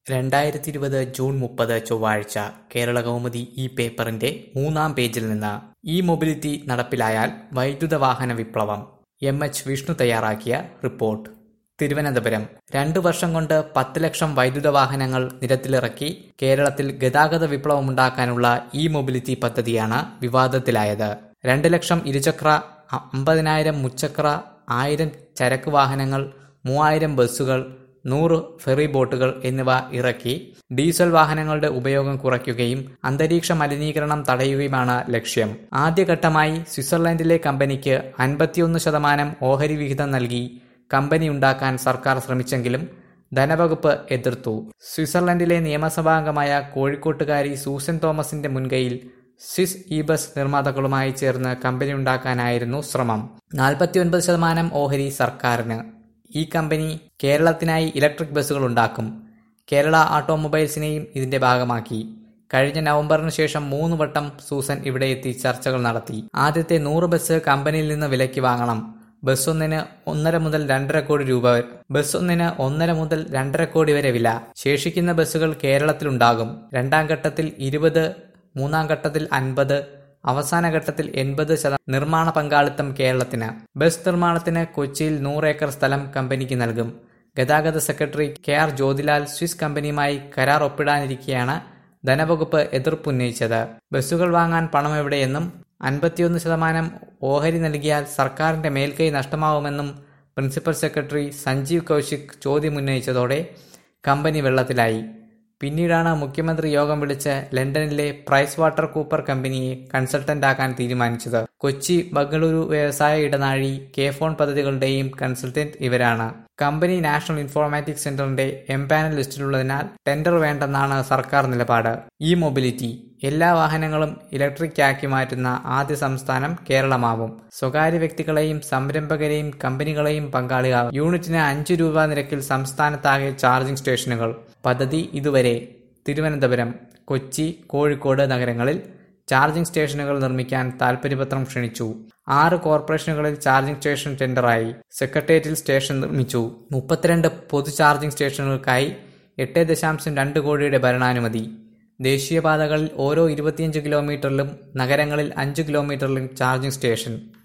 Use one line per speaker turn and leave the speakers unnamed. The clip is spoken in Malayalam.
രണ്ടായിരത്തി ഇരുപത് ജൂൺ മുപ്പത് ചൊവ്വാഴ്ച കേരളകൗമുദി ഈ പേപ്പറിന്റെ മൂന്നാം പേജിൽ നിന്ന് ഇ മൊബിലിറ്റി നടപ്പിലായാൽ വൈദ്യുത വാഹന വിപ്ലവം എം എച്ച് വിഷ്ണു തയ്യാറാക്കിയ റിപ്പോർട്ട് തിരുവനന്തപുരം രണ്ടു വർഷം കൊണ്ട് പത്ത് ലക്ഷം വൈദ്യുത വാഹനങ്ങൾ നിരത്തിലിറക്കി കേരളത്തിൽ ഗതാഗത വിപ്ലവമുണ്ടാക്കാനുള്ള ഇ മൊബിലിറ്റി പദ്ധതിയാണ് വിവാദത്തിലായത് രണ്ട് ലക്ഷം ഇരുചക്ര അമ്പതിനായിരം മുച്ചക്ര ആയിരം ചരക്ക് വാഹനങ്ങൾ മൂവായിരം ബസ്സുകൾ നൂറ് ഫെറി ബോട്ടുകൾ എന്നിവ ഇറക്കി ഡീസൽ വാഹനങ്ങളുടെ ഉപയോഗം കുറയ്ക്കുകയും അന്തരീക്ഷ മലിനീകരണം തടയുകയുമാണ് ലക്ഷ്യം ആദ്യഘട്ടമായി സ്വിറ്റ്സർലൻഡിലെ കമ്പനിക്ക് അൻപത്തിയൊന്ന് ശതമാനം ഓഹരി വിഹിതം നൽകി കമ്പനി ഉണ്ടാക്കാൻ സർക്കാർ ശ്രമിച്ചെങ്കിലും ധനവകുപ്പ് എതിർത്തു സ്വിറ്റ്സർലൻഡിലെ നിയമസഭാംഗമായ കോഴിക്കോട്ടുകാരി സൂസൻ തോമസിന്റെ മുൻകൈയിൽ സ്വിസ് ഇ ബസ് നിർമ്മാതാക്കളുമായി ചേർന്ന് കമ്പനി ഉണ്ടാക്കാനായിരുന്നു ശ്രമം നാൽപ്പത്തിയൊൻപത് ശതമാനം ഓഹരി സർക്കാരിന് ഈ കമ്പനി കേരളത്തിനായി ഇലക്ട്രിക് ബസ്സുകൾ ഉണ്ടാക്കും കേരള ഓട്ടോമൊബൈൽസിനെയും ഇതിന്റെ ഭാഗമാക്കി കഴിഞ്ഞ നവംബറിന് ശേഷം മൂന്ന് വട്ടം സൂസൻ ഇവിടെ എത്തി ചർച്ചകൾ നടത്തി ആദ്യത്തെ നൂറ് ബസ് കമ്പനിയിൽ നിന്ന് വിലയ്ക്ക് വാങ്ങണം ബസ് ഒന്നിന് ഒന്നര മുതൽ രണ്ടര കോടി രൂപ ബസ് ഒന്നിന് ഒന്നര മുതൽ രണ്ടര കോടി വരെ വില ശേഷിക്കുന്ന ബസ്സുകൾ കേരളത്തിലുണ്ടാകും രണ്ടാം ഘട്ടത്തിൽ ഇരുപത് മൂന്നാം ഘട്ടത്തിൽ അൻപത് അവസാന ഘട്ടത്തിൽ എൺപത് ശതമാനം നിർമ്മാണ പങ്കാളിത്തം കേരളത്തിന് ബസ് നിർമ്മാണത്തിന് കൊച്ചിയിൽ നൂറ് ഏക്കർ സ്ഥലം കമ്പനിക്ക് നൽകും ഗതാഗത secretary K R Jyothilal Swiss കമ്പനിയുമായി കരാർ ഒപ്പിടാനിരിക്കെയാണ് ധനവകുപ്പ് എതിർപ്പുന്നയിച്ചത് ബസ്സുകൾ വാങ്ങാൻ പണം എവിടെയെന്നും അൻപത്തിയൊന്ന് ശതമാനം ഓഹരി നൽകിയാൽ സർക്കാരിന്റെ മേൽക്കൈ നഷ്ടമാവുമെന്നും പ്രിൻസിപ്പൽ സെക്രട്ടറി സഞ്ജീവ് കൌശിക് ചോദ്യമുന്നയിച്ചതോടെ കമ്പനി വെള്ളത്തിലായി പിന്നീടാണ് മുഖ്യമന്ത്രി യോഗം വിളിച്ച് ലണ്ടനിലെ പ്രൈസ് വാട്ടർ കൂപ്പർ കമ്പനിയെ കൺസൾട്ടന്റ് ആക്കാൻ തീരുമാനിച്ചത് കൊച്ചി ബംഗളൂരു വ്യവസായ ഇടനാഴി കെ ഫോൺ പദ്ധതികളുടെയും കൺസൾട്ടന്റ് ഇവരാണ് കമ്പനി നാഷണൽ ഇൻഫോർമാറ്റിക്സ് സെന്ററിന്റെ എം പാനൽ ലിസ്റ്റിലുള്ളതിനാൽ ടെൻഡർ വേണ്ടെന്നാണ് സർക്കാർ നിലപാട് ഇ മൊബിലിറ്റി എല്ലാ വാഹനങ്ങളും ഇലക്ട്രിക് ആക്കി മാറ്റുന്ന ആദ്യ സംസ്ഥാനം കേരളമാവും സ്വകാര്യ വ്യക്തികളെയും സംരംഭകരെയും കമ്പനികളെയും പങ്കാളിയാവും യൂണിറ്റിന് അഞ്ചു രൂപ നിരക്കിൽ സംസ്ഥാനത്താകെ ചാർജിംഗ് സ്റ്റേഷനുകൾ പദ്ധതി ഇതുവരെ തിരുവനന്തപുരം കൊച്ചി കോഴിക്കോട് നഗരങ്ങളിൽ ചാർജിംഗ് സ്റ്റേഷനുകൾ നിർമ്മിക്കാൻ താൽപര്യപത്രം ക്ഷണിച്ചു ആറ് കോർപ്പറേഷനുകളിൽ ചാർജിംഗ് സ്റ്റേഷൻ ടെൻഡറായി സെക്രട്ടേറിയറ്റിൽ സ്റ്റേഷൻ നിർമ്മിച്ചു മുപ്പത്തിരണ്ട് പൊതു ചാർജിംഗ് സ്റ്റേഷനുകൾക്കായി എട്ട് ദശാംശം രണ്ട് കോടിയുടെ ഭരണാനുമതി ദേശീയപാതകളിൽ ഓരോ ഇരുപത്തിയഞ്ച് കിലോമീറ്ററിലും നഗരങ്ങളിൽ അഞ്ച് കിലോമീറ്ററിലും ചാർജിംഗ് സ്റ്റേഷൻ